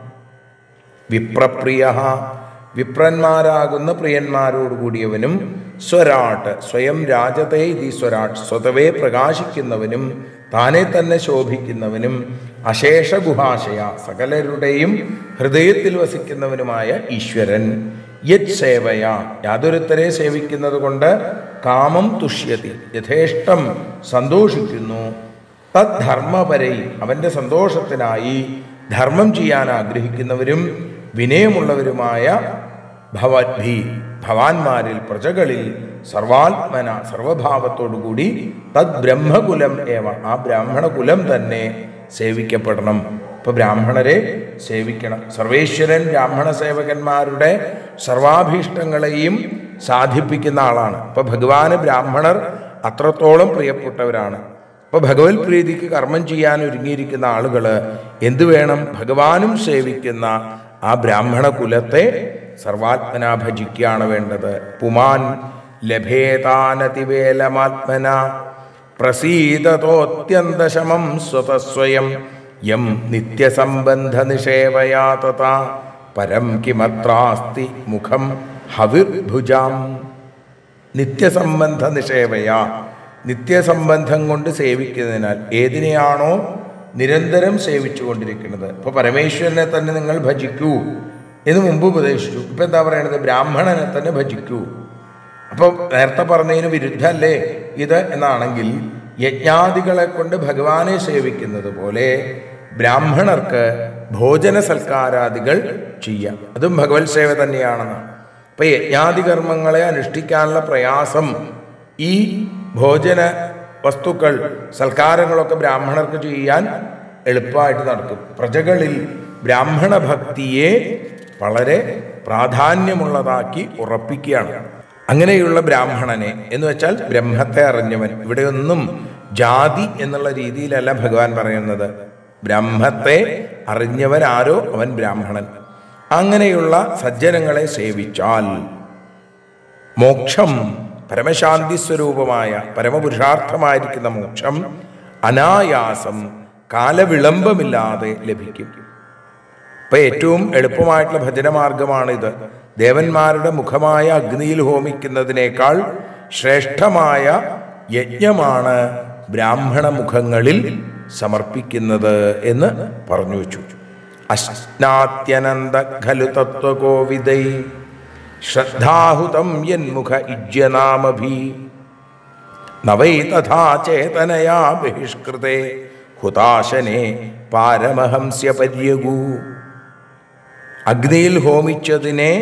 വിപ്രപ്രിയ വിപ്രന്മാരാകുന്ന പ്രിയന്മാരോട് കൂടിയവനും സ്വരാട്ട് സ്വയം രാജത്തെ ഇതി സ്വരാട്ട് സ്വതവേ പ്രകാശിക്കുന്നവനും താനെ തന്നെ ശോഭിക്കുന്നവനും അശേഷ ഗുഹാശയ സകലരുടെയും ഹൃദയത്തിൽ വസിക്കുന്നവനുമായ ഈശ്വരൻ യത് സേവയ യാതൊരുത്തരെ സേവിക്കുന്നത് കൊണ്ട് കാമം തുഷ്യതി യഥേഷ്ടം സന്തോഷിക്കുന്നു തദ്ധർമ്മപരൈ അവന്റെ സന്തോഷത്തിനായി ധർമ്മം ചെയ്യാൻ ആഗ്രഹിക്കുന്നവരും വിനയമുള്ളവരുമായ ഭവദ്ഭി ഭവാന്മാരിൽ പ്രജകളിൽ സർവാത്മന സർവഭാവത്തോടുകൂടി തദ് ബ്രഹ്മകുലം ഏവ ആ ബ്രാഹ്മണകുലം തന്നെ സേവിക്കപ്പെടണം ഇപ്പൊ ബ്രാഹ്മണരെ സേവിക്കണം സർവേശ്വരൻ ബ്രാഹ്മണ സേവകന്മാരുടെ സർവാഭീഷ്ടങ്ങളെയും സാധിപ്പിക്കുന്ന ആളാണ് ഇപ്പൊ ഭഗവാന് ബ്രാഹ്മണർ അത്രത്തോളം പ്രിയപ്പെട്ടവരാണ് അപ്പൊ ഭഗവത് പ്രീതിക്ക് കർമ്മം ചെയ്യാൻ ഒരുങ്ങിയിരിക്കുന്ന ആളുകള് എന്തു വേണം ഭഗവാനും സേവിക്കുന്ന ആ ബ്രാഹ്മണ കുലത്തെ സർവാത്മന ഭജിക്കുകയാണ് വേണ്ടത് പുമാൻ ലഭേതാനതിവേലമാത്മന പ്രസീതതോത്യന്തശമം സ്വതസ്വയം യം നിത്യസംബന്ധ നിഷേവയാ തഥാ പരം കിമത്രാസ്തി മുഖം ഹവിർഭുജാം നിത്യസംബന്ധ നിഷേവയ നിത്യസംബന്ധം കൊണ്ട് സേവിക്കുന്നതിനാൽ ഏതിനെയാണോ നിരന്തരം സേവിച്ചു കൊണ്ടിരിക്കുന്നത് ഇപ്പൊ പരമേശ്വരനെ തന്നെ നിങ്ങൾ ഭജിക്കൂ എന്ന് മുമ്പ് ഉപദേശിച്ചു ഇപ്പൊ എന്താ പറയണത് ബ്രാഹ്മണനെ തന്നെ ഭജിക്കൂ അപ്പൊ നേരത്തെ പറഞ്ഞതിന് വിരുദ്ധല്ലേ ഇത് എന്നാണെങ്കിൽ യജ്ഞാദികളെ കൊണ്ട് ഭഗവാനെ സേവിക്കുന്നത് പോലെ ബ്രാഹ്മണർക്ക് ഭോജന സൽക്കാരാദികൾ ചെയ്യാം അതും ഭഗവത് സേവ തന്നെയാണെന്നാണ് അപ്പൊ യജ്ഞാദി കർമ്മങ്ങളെ അനുഷ്ഠിക്കാനുള്ള പ്രയാസം ഈ ഭോജന വസ്തുക്കൾ സൽക്കാരങ്ങളൊക്കെ ബ്രാഹ്മണർക്ക് ചെയ്യാൻ എളുപ്പമായിട്ട് നടക്കും പ്രജകളിൽ ബ്രാഹ്മണ ഭക്തിയെ വളരെ പ്രാധാന്യമുള്ളതാക്കി ഉറപ്പിക്കുകയാണ് അങ്ങനെയുള്ള ബ്രാഹ്മണനെ എന്ന് വെച്ചാൽ ബ്രഹ്മത്തെ അറിഞ്ഞവൻ ഇവിടെയൊന്നും ജാതി എന്നുള്ള രീതിയിലല്ല ഭഗവാൻ പറയുന്നത് ബ്രഹ്മത്തെ അറിഞ്ഞവൻ ആരോ അവൻ ബ്രാഹ്മണൻ അങ്ങനെയുള്ള സജ്ജനങ്ങളെ സേവിച്ചാൽ മോക്ഷം പരമശാന്തി സ്വരൂപമായ പരമപുരുഷാർത്ഥമായിരിക്കുന്ന മോക്ഷം അനായാസം കാലവിളംബമില്ലാതെ ലഭിക്കും ഇപ്പൊ ഏറ്റവും എളുപ്പമായിട്ടുള്ള ഭജനമാർഗമാണിത് ദേവന്മാരുടെ മുഖമായ അഗ്നിയിൽ ഹോമിക്കുന്നതിനേക്കാൾ ശ്രേഷ്ഠമായ യജ്ഞമാണ് ബ്രാഹ്മണ മുഖങ്ങളിൽ സമർപ്പിക്കുന്നത് എന്ന് പറഞ്ഞു വെച്ചു അശ്നാത്യനന്ത ഖലു തത്വകോവിദൈ ശ്രദ്ധാഹുതം യന്മുഖ ഇജ്യനാമഭി നവൈ തഥാ ചേതനയാ ബഹിഷ്കൃതേ ഹുതാശനെ പാരമഹംസ്യ പര്യഗു അഗ്നിയിൽ ഹോമിച്ചതിനെ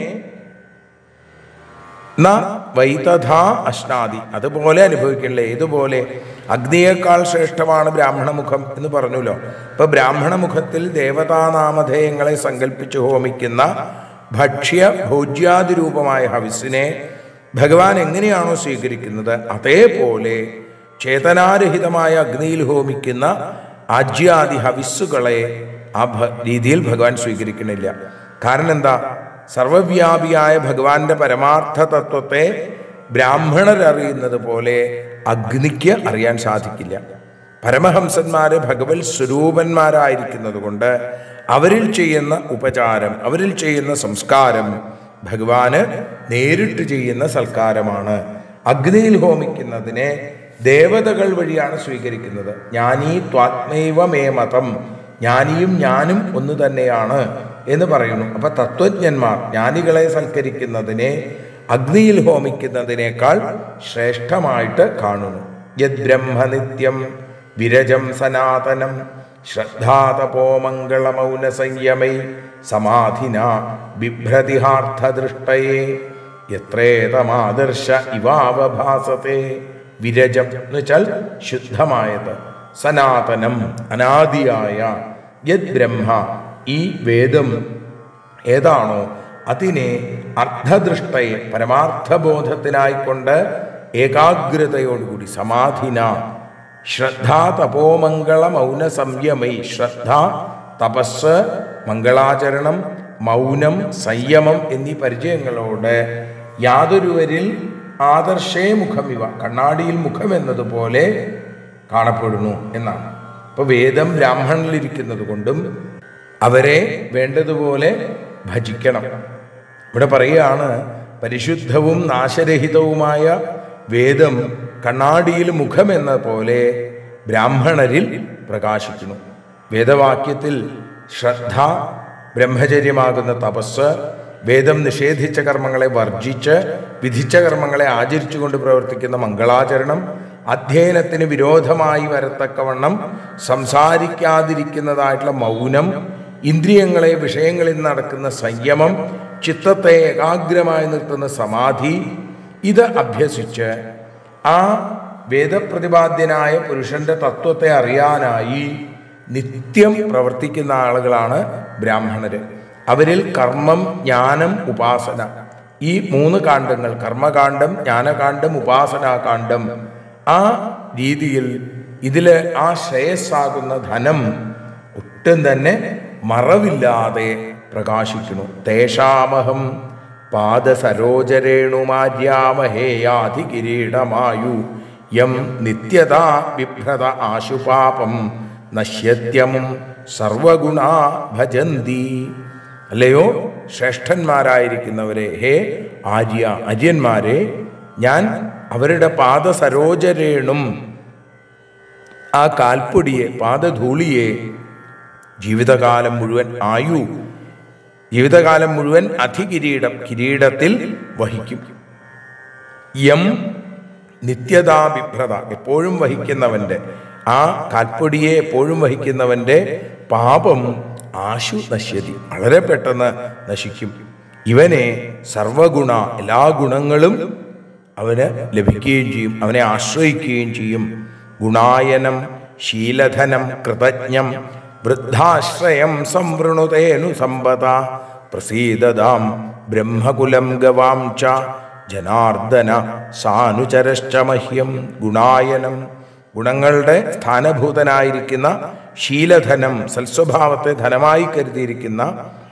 ന വൈതഥാ അശ്നാദി അതുപോലെ അനുഭവിക്കണില്ലേ ഇതുപോലെ അഗ്നിയേക്കാൾ ശ്രേഷ്ഠമാണ് ബ്രാഹ്മണമുഖം എന്ന് പറഞ്ഞല്ലോ ഇപ്പൊ ബ്രാഹ്മണമുഖത്തിൽ ദേവതാനാമധേയങ്ങളെ സങ്കല്പിച്ച് ഹോമിക്കുന്ന ഭക്ഷ്യ ഭോജ്യാതി രൂപമായ ഹവിസിനെ ഭഗവാൻ എങ്ങനെയാണോ സ്വീകരിക്കുന്നത് അതേപോലെ ചേതനാരഹിതമായ അഗ്നിയിൽ ഹോമിക്കുന്ന ആജ്യാദി ഹവിസ്സുകളെ ആ ഭ- രീതിയിൽ ഭഗവാൻ സ്വീകരിക്കണില്ല കാരണം എന്താ സർവവ്യാപിയായ ഭഗവാന്റെ പരമാർത്ഥ തത്വത്തെ ബ്രാഹ്മണർ അറിയുന്നത് പോലെ അഗ്നിക്ക് അറിയാൻ സാധിക്കില്ല പരമഹംസന്മാര് ഭഗവത് സ്വരൂപന്മാരായിരിക്കുന്നത് കൊണ്ട് അവരിൽ ചെയ്യുന്ന ഉപചാരം അവരിൽ ചെയ്യുന്ന സംസ്കാരം ഭഗവാന് നേരിട്ട് ചെയ്യുന്ന സൽക്കാരമാണ് അഗ്നിയിൽ ഹോമിക്കുന്നതിനെ ദേവതകൾ വഴിയാണ് സ്വീകരിക്കുന്നത് ജ്ഞാനീ ത്വാത്മൈവ മേ മതം ജ്ഞാനിയും ഞാനും ഒന്ന് തന്നെയാണ് എന്ന് പറയുന്നു അപ്പൊ തത്വജ്ഞന്മാർ ജ്ഞാനികളെ സൽക്കരിക്കുന്നതിനെ അഗ്നിയിൽ ഹോമിക്കുന്നതിനേക്കാൾ ശ്രേഷ്ഠമായിട്ട് കാണുന്നു യത് ബ്രഹ്മനിത്യം വിരജം സനാതനം ശ്രദ്ധാതപോമംഗളമൗന സംയമൈ സമാധിന ബിഭ്രതിഹാർത്ഥദൃഷ്ടയേ എത്രേതമാദർശ ഇവാവഭാസത്തെ വിരജം എന്ന് വെച്ചാൽ ശുദ്ധമായത് സനാതനം അനാദിയായ യത് ബ്രഹ്മ ഈ വേദം ഏതാണോ അതിനെ അർത്ഥദൃഷ്ടയെ പരമാർത്ഥബോധത്തിനായിക്കൊണ്ട് ഏകാഗ്രതയോടുകൂടി സമാധിന ശ്രദ്ധാ തപോമംഗള മൗന സംയമൈ ശ്രദ്ധ തപസ് മംഗളാചരണം മൗനം സംയമം എന്നീ പരിചയങ്ങളോട് യാതൊരുവരിൽ ആദർശേ മുഖമിവ കണ്ണാടിയിൽ മുഖം എന്നതുപോലെ കാണപ്പെടുന്നു എന്നാണ് ഇപ്പൊ വേദം ബ്രാഹ്മണനിലിരിക്കുന്നത് കൊണ്ടും അവരെ വേണ്ടതുപോലെ ഭജിക്കണം ഇവിടെ പറയുകയാണ് പരിശുദ്ധവും നാശരഹിതവുമായ വേദം കണ്ണാടിയിൽ മുഖമെന്ന പോലെ ബ്രാഹ്മണരിൽ പ്രകാശിക്കുന്നു വേദവാക്യത്തിൽ ശ്രദ്ധ ബ്രഹ്മചര്യമാകുന്ന തപസ് വേദം നിഷേധിച്ച കർമ്മങ്ങളെ വർജിച്ച് വിധിച്ച കർമ്മങ്ങളെ ആചരിച്ചുകൊണ്ട് പ്രവർത്തിക്കുന്ന മംഗളാചരണം അധ്യയനത്തിന് വിരോധമായി വരത്തക്കവണ്ണം സംസാരിക്കാതിരിക്കുന്നതായിട്ടുള്ള മൗനം ഇന്ദ്രിയങ്ങളെ വിഷയങ്ങളിൽ നടക്കുന്ന സംയമം ചിത്തത്തെ ഏകാഗ്രമായി നിർത്തുന്ന സമാധി ഇത് അഭ്യസിച്ച് ആ വേദപ്രതിപാദ്യനായ പുരുഷന്റെ തത്വത്തെ അറിയാനായി നിത്യം പ്രവർത്തിക്കുന്ന ആളുകളാണ് ബ്രാഹ്മണര് അവരിൽ കർമ്മം ജ്ഞാനം ഉപാസന ഈ മൂന്ന് കാണ്ഡങ്ങൾ കർമ്മകാന്ഡം ജ്ഞാനകാന്ഡം ഉപാസനാകാന്ഡം ആ രീതിയിൽ ഇതില് ആ ശ്രേയസ്സാകുന്ന ധനം ഒട്ടും തന്നെ മറവില്ലാതെ പ്രകാശിക്കുന്നു തേഷാമഹം പാദസരോജരേണുമാര്യാമഹേയാധി കിരീടമായു യം നിത്യതാ ബിഭ്രത ആശുപാപം നശ്യത്യമും സർവഗുണാ ഭജന്തി അല്ലയോ ശ്രേഷ്ഠന്മാരായിരിക്കുന്നവരെ ഹേ ആര്യ അര്യന്മാരെ ഞാൻ അവരുടെ പാദസരോജരേണും ആ കാൽപ്പൊടിയെ പാദധൂളിയെ ജീവിതകാലം മുഴുവൻ ആയു ജീവിതകാലം മുഴുവൻ അധികിരീടം കിരീടത്തിൽ വഹിക്കും യം നിത്യതാ ബിഭ്രത എപ്പോഴും വഹിക്കുന്നവന്റെ ആ കാൽപ്പൊടിയെ എപ്പോഴും വഹിക്കുന്നവന്റെ പാപം ആശു നശ്യതി വളരെ പെട്ടെന്ന് നശിക്കും ഇവനെ സർവഗുണ എല്ലാ ഗുണങ്ങളും അവന് ലഭിക്കുകയും ചെയ്യും അവനെ ആശ്രയിക്കുകയും ചെയ്യും ഗുണായനം ശീലധനം കൃതജ്ഞം വൃദ്ധാശ്രയം സംവൃണുതേനു സമ്പത പ്രസീദതാം ബ്രഹ്മകുലം ഗവാം ച ജനാർദ്ദന സാനുചരശ്ച മഹ്യം ഗുണായനം ഗുണങ്ങളുടെ സ്ഥാനഭൂതനായിരിക്കുന്ന ശീലധനം സൽസ്വഭാവത്തെ ധനമായി കരുതിയിരിക്കുന്ന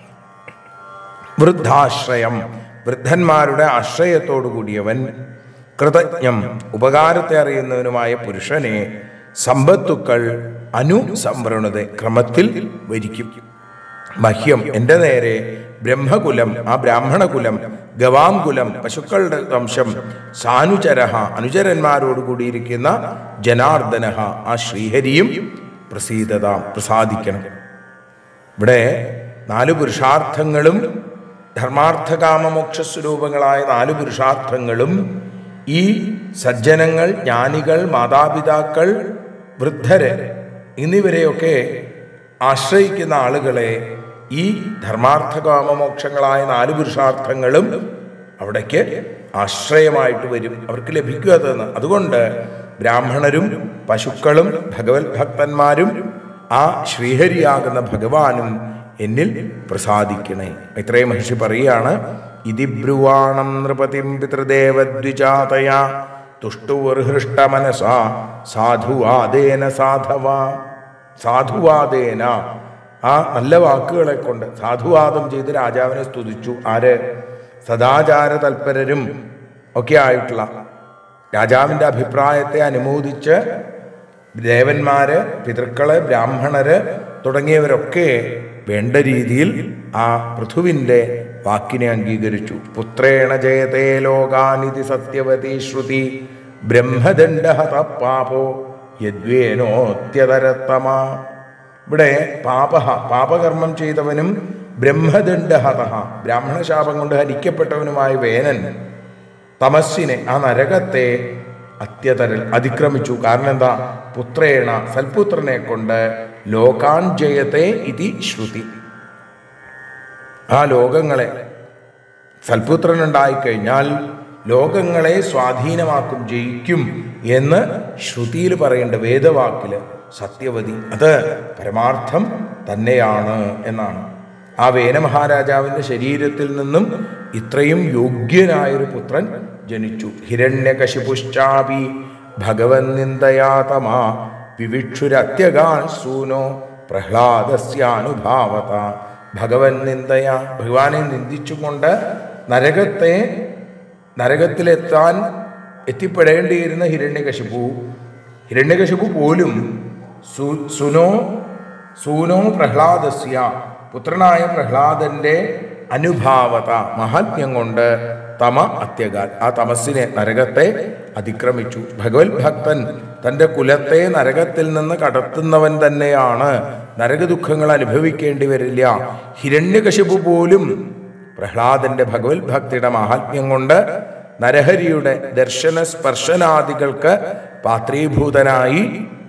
വൃദ്ധാശ്രയം വൃദ്ധന്മാരുടെ ആശ്രയത്തോടു കൂടിയവൻ കൃതജ്ഞം ഉപകാരത്തെ അറിയുന്നവനുമായ പുരുഷനെ സമ്പത്തുക്കൾ അനുസംവൃണത ക്രമത്തിൽ വരിക്കും മഹ്യം എൻ്റെ നേരെ ബ്രഹ്മകുലം ആ ബ്രാഹ്മണകുലം ഗവാംകുലം പശുക്കളുടെ വംശം സാനുചരഹ അനുചരന്മാരോട് കൂടിയിരിക്കുന്ന ജനാർദ്ദനഹ ആ ശ്രീഹരിയും പ്രസീതത പ്രസാദിക്കണം ഇവിടെ നാല് പുരുഷാർത്ഥങ്ങളും ധർമാർത്ഥകാമമോക്ഷ സ്വരൂപങ്ങളായ നാല് പുരുഷാർത്ഥങ്ങളും ഈ സജ്ജനങ്ങൾ ജ്ഞാനികൾ മാതാപിതാക്കൾ വൃദ്ധര് എന്നിവരെയൊക്കെ ആശ്രയിക്കുന്ന ആളുകളെ ഈ ധർമാർത്ഥകാമമോക്ഷങ്ങളായ നാല് പുരുഷാർത്ഥങ്ങളും അവിടേക്ക് ആശ്രയമായിട്ട് വരും അവർക്ക് ലഭിക്കുക അതെന്ന് അതുകൊണ്ട് ബ്രാഹ്മണരും പശുക്കളും ഭഗവത് ഭക്തന്മാരും ആ ശ്രീഹരിയാകുന്ന ഭഗവാനും എന്നിൽ പ്രസാദിക്കണേ ഇത്രയും മഹർഷി പറയുകയാണ് ഇതിബ്രുവാണം നൃപതിം പിതൃദേവദ്വിജാതയ തുഷ്ടുവർഹൃഷ്ടമനസ സാധുവാദേന സാധവ സാധുവാദേന ആ നല്ല വാക്കുകളെ കൊണ്ട് സാധുവാദം ചെയ്ത് രാജാവിനെ സ്തുതിച്ചു ആര് സദാചാര തൽപരരും ഒക്കെ ആയിട്ടുള്ള രാജാവിൻ്റെ അഭിപ്രായത്തെ അനുമോദിച്ച് ദേവന്മാര് പിതൃക്കള് ബ്രാഹ്മണര് തുടങ്ങിയവരൊക്കെ വേണ്ട രീതിയിൽ ആ പൃഥുവിൻ്റെ വാക്കിനെ അംഗീകരിച്ചു പുത്രേണ ജയതേ ലോകാനിധി സത്യവതി ശ്രുതി ബ്രഹ്മദണ്ഡഹത പാപോ യദ്വേനോത്യതരത്തമ ഇവിടെ പാപ പാപകർമ്മം ചെയ്തവനും ബ്രഹ്മദണ്ഡഹത ബ്രാഹ്മണശാപം കൊണ്ട് ഹരിക്കപ്പെട്ടവനുമായ വേനൻ തമസ്സിനെ ആ നരകത്തെ അത്യതരൽ അതിക്രമിച്ചു കാരണം എന്താ പുത്രേണ സൽപുത്രനെ കൊണ്ട് ലോകാൻ ജയത്തെ ഇതി ശ്രുതി ആ ലോകങ്ങളെ സൽപുത്രനുണ്ടായിക്കഴിഞ്ഞാൽ ലോകങ്ങളെ സ്വാധീനമാക്കും ജയിക്കും എന്ന് ശ്രുതിയിൽ പറയേണ്ട വേദവാക്കില് സത്യവതി അത് പരമാർത്ഥം തന്നെയാണ് എന്നാണ് ആ വേന മഹാരാജാവിൻ്റെ ശരീരത്തിൽ നിന്നും ഇത്രയും യോഗ്യനായൊരു പുത്രൻ ജനിച്ചു ഹിരണ്യകശിപുശ്ചാപി ഭഗവൻ നിന്ദയാതമാ വിവിക്ഷുരത്യകാൻ സൂനോ പ്രഹ്ലാദസ്യാനുഭാവത ഭഗവൻ നിന്ദയ ഭഗവാനെ നിന്ദിച്ചുകൊണ്ട് നരകത്തെ നരകത്തിലെത്താൻ എത്തിപ്പെടേണ്ടിയിരുന്ന ഹിരണ്യകശിപു ഹിരണ്യകശിപു പോലും സു- സുനോ സൂനോ പ്രഹ്ലാദസ്യ പുത്രനായ പ്രഹ്ലാദന്റെ അനുഭാവത മഹാത്മ്യം കൊണ്ട് തമ അത്യകാൽ ആ തമസ്സിനെ നരകത്തെ അതിക്രമിച്ചു ഭഗവത് ഭക്തൻ തൻ്റെ കുലത്തെ നരകത്തിൽ നിന്ന് കടത്തുന്നവൻ തന്നെയാണ് നരകദുഃഖങ്ങൾ അനുഭവിക്കേണ്ടി വരില്ല ഹിരണ്യകശിപു പോലും പ്രഹ്ലാദന്റെ ഭഗവത് ഭക്തിയുടെ മാഹാത്മ്യം കൊണ്ട് നരഹരിയുടെ ദർശന സ്പർശനാദികൾക്ക് പാത്രീഭൂതനായി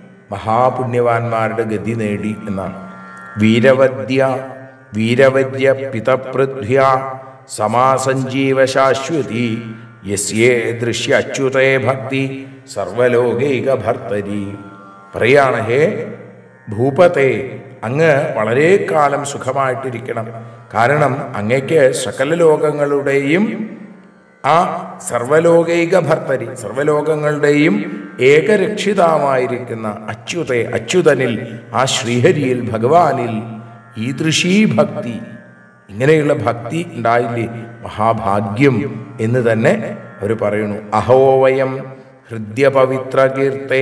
മഹാപുണ്യവാന്മാരുടെ ഗതി നേടി എന്നാണ് വീരവദ്യ വീരവദ്യ പിതപൃഥ്വ്യ സമാസഞ്ജീവ ശാശ്വതി യസ്യേ ദൃശ്യ അച്യുതേ ഭക്തി സർവലോകൈക ഭർത്തരി പറയാണ് ഹേ ഭൂപത്തെ അങ്ങ് വളരെ കാലം സുഖമായിട്ടിരിക്കണം കാരണം അങ്ങയ്ക്ക് സകല ലോകങ്ങളുടെയും ആ സർവലോകൈക ഭർത്തരി സർവലോകങ്ങളുടെയും ഏകരക്ഷിതാവായിരിക്കുന്ന അച്യുതെ അച്യുതനിൽ ആ ശ്രീഹരിയിൽ ഭഗവാനിൽ ഈദൃശീ ഭക്തി ഇങ്ങനെയുള്ള ഭക്തി ഉണ്ടായില്ലേ മഹാഭാഗ്യം എന്ന് തന്നെ അവർ പറയുന്നു അഹോവയം ഹൃദ്യപവിത്ര കീർത്തേ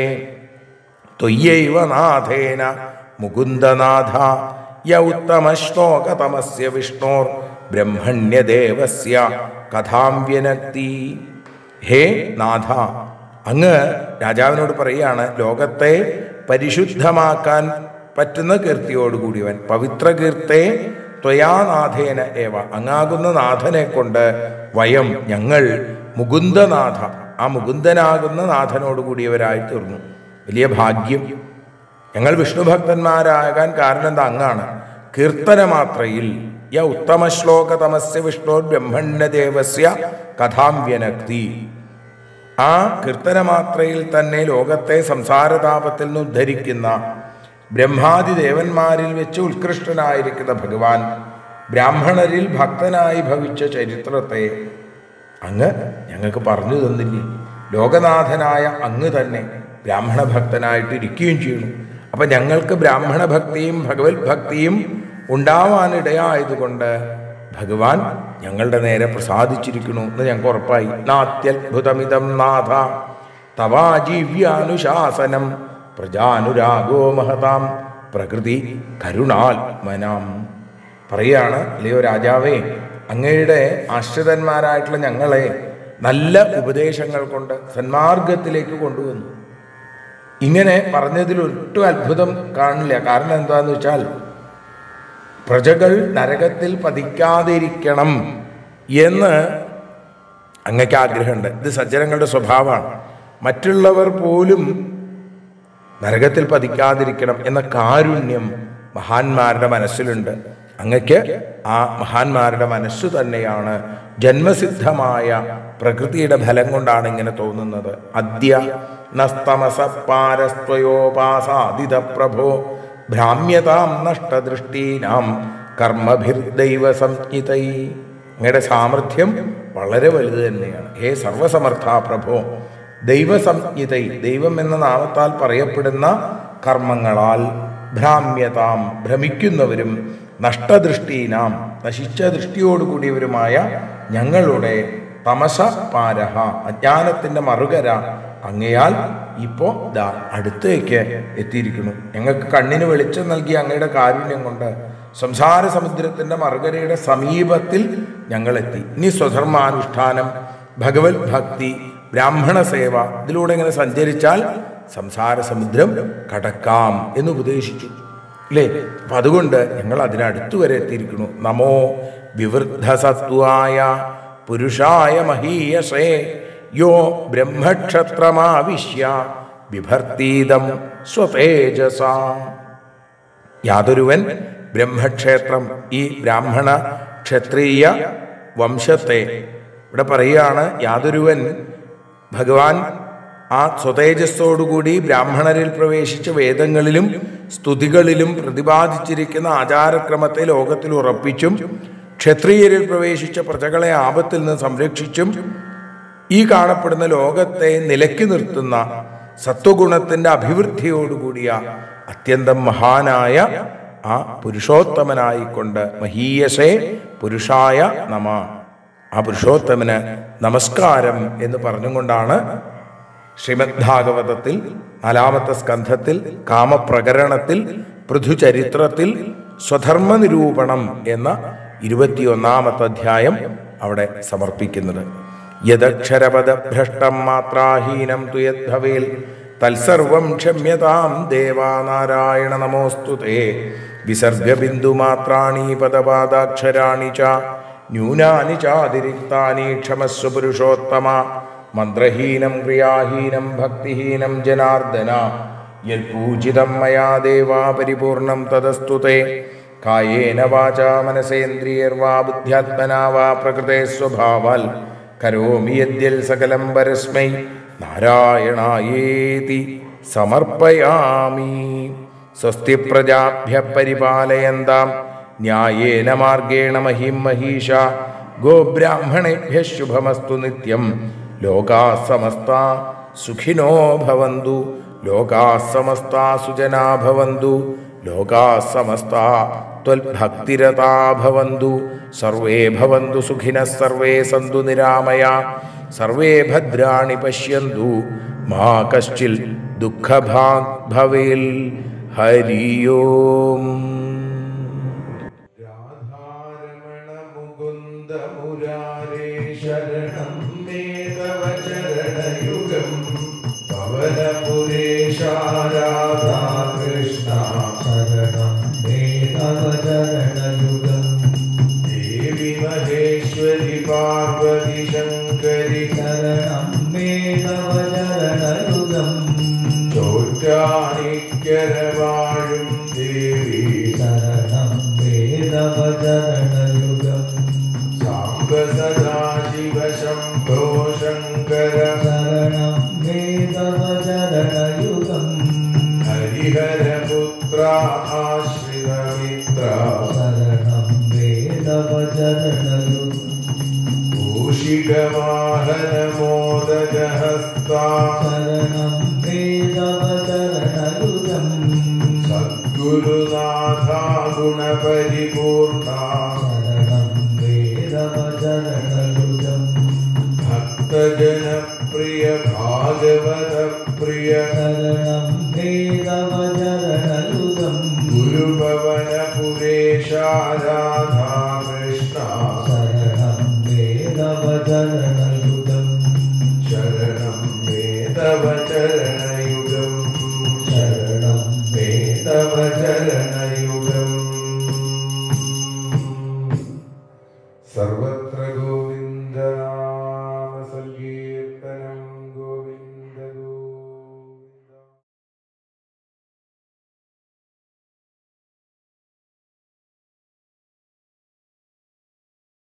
ത്വയ്യൈവ നാഥേന മുകുന്ദനാഥ യ ഉത്തമശ്ലോകതമസ്യ വിഷ്ണോർ ബ്രഹ്മണ്യദേവസ്യ കഥാം വ്യനക്തി ഹേ നാഥ അങ്ങ് രാജാവിനോട് പറയുകയാണ് ലോകത്തെ പരിശുദ്ധമാക്കാൻ പറ്റുന്ന കീർത്തിയോടുകൂടിയവൻ പവിത്ര കീർത്തെ ത്വയാനാഥേന ഏവ അങ്ങാകുന്ന നാഥനെ കൊണ്ട് വയം ഞങ്ങൾ മുകുന്ദനാഥ ആ മുകുന്ദനാകുന്ന നാഥനോട് കൂടിയവരായി തീർന്നു വലിയ ഭാഗ്യം ഞങ്ങൾ വിഷ്ണു ഭക്തന്മാരാകാൻ കാരണം എന്താ അങ്ങാണ് കീർത്തന മാത്രയിൽ യ ഉത്തമ ശ്ലോക തമസ്യ വിഷ്ണോർ ബ്രഹ്മണ്യദേവസ്യ കഥാം വ്യനക്തി ആ കീർത്തന മാത്രയിൽ തന്നെ ലോകത്തെ സംസാരതാപത്തിൽ നിന്ന് ഉദ്ധരിക്കുന്ന ബ്രഹ്മാദി ദേവന്മാരിൽ വെച്ച് ഉത്കൃഷ്ടനായിരിക്കുന്ന ഭഗവാൻ ബ്രാഹ്മണരിൽ ഭക്തനായി ഭവിച്ച ചരിത്രത്തെ അങ്ങ് ഞങ്ങൾക്ക് പറഞ്ഞു തന്നില്ലേ ലോകനാഥനായ അങ്ങ് തന്നെ ബ്രാഹ്മണ ഭക്തനായിട്ട് ഇരിക്കുകയും ചെയ്യുന്നു അപ്പൊ ഞങ്ങൾക്ക് ബ്രാഹ്മണ ഭക്തിയും ഭഗവത് ഭക്തിയും ഉണ്ടാവാനിടയായതുകൊണ്ട് ഭഗവാൻ ഞങ്ങളുടെ നേരെ പ്രസാദിച്ചിരിക്കുന്നു എന്ന് ഞങ്ങൾക്ക് ഉറപ്പായി നാത്യത്ഭുതമിതം നാഥ തവാജീവ്യാനുശാസനം പ്രജാനുരാഗോ മഹതാം പ്രകൃതി കരുണാത്മനാം പറയാണ് അല്ലയോ രാജാവേ അങ്ങയുടെ ആശ്രിതന്മാരായിട്ടുള്ള ഞങ്ങളെ നല്ല ഉപദേശങ്ങൾ കൊണ്ട് സന്മാർഗത്തിലേക്ക് കൊണ്ടുവന്നു ഇങ്ങനെ പറഞ്ഞതിൽ ഒട്ടും അത്ഭുതം കാണില്ല കാരണം എന്താന്ന് വെച്ചാൽ പ്രജകൾ നരകത്തിൽ പതിക്കാതിരിക്കണം എന്ന് അങ്ങക്ക് ആഗ്രഹമുണ്ട് ഇത് സജ്ജനങ്ങളുടെ സ്വഭാവമാണ് മറ്റുള്ളവർ പോലും നരകത്തിൽ പതിക്കാതിരിക്കണം എന്ന കാരുണ്യം മഹാന്മാരുടെ മനസ്സിലുണ്ട് അങ്ങക്ക് ആ മഹാന്മാരുടെ മനസ്സ് തന്നെയാണ് ജന്മസിദ്ധമായ പ്രകൃതിയുടെ ഫലം കൊണ്ടാണ് ഇങ്ങനെ തോന്നുന്നത് അദ്യ നസ്തമസ പാരസ്ത്വയോപാസാദിത പ്രഭോ ഭ്രാമ്യതാം നഷ്ടദൃഷ്ടീനാം കർമ്മഭിർദൈവ സംഹിതൈ അങ്ങയുടെ സാമർഥ്യം വളരെ വലുത് തന്നെയാണ് ഹേ സർവസമർത്ഥ പ്രഭോ ദൈവസംഹിതൈ ദൈവം എന്ന നാമത്താൽ പറയപ്പെടുന്ന കർമ്മങ്ങളാൽ ഭ്രാമ്യതാം ഭ്രമിക്കുന്നവരും നഷ്ടദൃഷ്ടീനാം നശിച്ച ദൃഷ്ടിയോടുകൂടിയവരുമായ ഞങ്ങളുടെ തമസ പാരഹ അജ്ഞാനത്തിന്റെ മറുകര അങ്ങയാൽ ഇപ്പോ ദാ അടുത്തേക്ക് എത്തിയിരിക്കുന്നു ഞങ്ങൾക്ക് കണ്ണിന് വെളിച്ചം നൽകിയ അങ്ങയുടെ കാരുണ്യം കൊണ്ട് സംസാര സമുദ്രത്തിന്റെ മറുകരയുടെ സമീപത്തിൽ ഞങ്ങൾ എത്തി ഇനി സ്വധർമാനുഷ്ഠാനം ഭഗവത് ഭക്തി ബ്രാഹ്മണ സേവ ഇതിലൂടെ ഇങ്ങനെ സഞ്ചരിച്ചാൽ സംസാര സമുദ്രം കടക്കാം എന്ന് ഉപദേശിച്ചു അല്ലേ അപ്പൊ അതുകൊണ്ട് ഞങ്ങൾ അതിനടുത്തു വരെ എത്തിയിരിക്കുന്നു നമോ വിവൃദ്ധസത്വായ പുരുഷായ മഹീയസേ യോ ബ്രഹ്മക്ഷത്രമാവിശ്യ വിഭർത്തീതം സ്വതേജസ യാതൊരുവൻ ബ്രഹ്മക്ഷേത്രം ഈ ബ്രാഹ്മണ ക്ഷത്രിയ വംശത്തെ ഇവിടെ പറയുകയാണ് യാതൊരുവൻ ഭഗവാൻ ആ സ്വതേജസ്സോടുകൂടി ബ്രാഹ്മണരിൽ പ്രവേശിച്ച വേദങ്ങളിലും സ്തുതികളിലും പ്രതിപാദിച്ചിരിക്കുന്ന ആചാരക്രമത്തെ ലോകത്തിൽ ഉറപ്പിച്ചും ക്ഷത്രിയരിൽ പ്രവേശിച്ച പ്രജകളെ ആപത്തിൽ നിന്ന് സംരക്ഷിച്ചും ഈ കാണപ്പെടുന്ന ലോകത്തെ നിലയ്ക്ക് നിർത്തുന്ന സത്വഗുണത്തിന്റെ അഭിവൃദ്ധിയോടുകൂടിയ അത്യന്തം മഹാനായ ആ പുരുഷോത്തമനായിക്കൊണ്ട് മഹീയസേ പുരുഷായ നമ ആ പുരുഷോത്തമന് നമസ്കാരം എന്ന് പറഞ്ഞുകൊണ്ടാണ് ശ്രീമദ് ഭാഗവതത്തിൽ നാലാമത്തെ സ്കന്ധത്തിൽ കാമപ്രകരണത്തിൽ പൃഥുചരിത്രത്തിൽ സ്വധർമ്മ നിരൂപണം എന്ന ഇരുപത്തിയൊന്നാമത്തെ അധ്യായം അവിടെ സമർപ്പിക്കുന്നത് യദക്ഷരപദഭ്രഷ്ടം മാത്രാഹീനം തു യദ്ഭവേൽ തത്സർവം ക്ഷമ്യതാം ദേവാനാരായണ നമോസ്തു തേ വിസർഗബിന്ദുമാത്രാണി പദപാദാക്ഷരാണി ച ന്യൂനാനി ചാതിരിക്താനി ക്ഷമസ്വ പുരുഷോത്തമ മന്ത്രഹീനം ക്രിയാഹീനം ഭക്തിഹീനം ജനാർദ്ദന യൽപൂജിതം മയാ ദേവാ പരിപൂർണം തദസ്തു തേ കായേന വാചാ മനസേന്ദ്രിയർവാ ബുദ്ധ്യാത്മനാ വാ പ്രകൃതേ സ്വഭാവാൽ കരോമി യദ്യൽ സകലം പരസ്മൈ നാരായണായേതി സമർപ്പയാമി സ്വസ്തി പ്രജാഭ്യ പരിപാലയന്താം ന്യായേന മാർഗേണ മഹിം മഹീഷ ഗോബ്രാഹ്മണേഭ്യ ശുഭമസ്തു നിത്യം ലോകാ സമസ്ത സുഖിനോ ഭവന്തു ലോകാ സമസ്ത സുജനാ ഭവന്തു ലോകാ സമസ്ത ത്വൽഭക്തിരതാ ഭവന്തു സർവേ ഭവന്തു സുഖിനഃ സർവേ സന്തു നിരാമയ സർവേ ഭദ്രാണി പശ്യന്തു മാ കശ്ചിൽ ദുഃഖഭാഗ് ഭവേൽ ഹരി ഓം രാധാരമണ മുകുന്ദ മുരാരേ ശരണം മേ തവ ചരണയുഗം പവനപുരേശ രാധാ കൃഷ്ണ ശരണം മേ തവ ചരണയുഗം ദേവി മഹേശ്വരി പാർവതി ശങ്കരി ശരണം മേ തവ ചരണയുഗം ചോറ്റാനിക്കര വാഴും ദേവി ശരണം മേ തവ ചരണയുഗം സാംബ സദാശിവ ശംഭോ ശങ്കര ശരണം മേ തവ ചരണയുഗം ഹരിഹരപുത്ര ആശ്രിത മിത്ര ശരണം മേ തവ ചരണയുഗം മൂഷികവാഹനമോദജഹസ്താ ശരണം വേദവചരണയുഗം സദ്ഗുരുനാഥ ഗുണപരിപൂർണ ശരണം വേദവചരണയുഗം ഭക്തജനപ്രിയ ഭാഗവത പ്രിയ ശരണം വേദവചരണയുഗം ഗുരുഭവന പുരേശാരാധാ കൃഷ്ണ ശരണം വേദവചരണയുഗം ശരണം വേദവചരണയുഗം ശരണം വേദവചരണയുഗം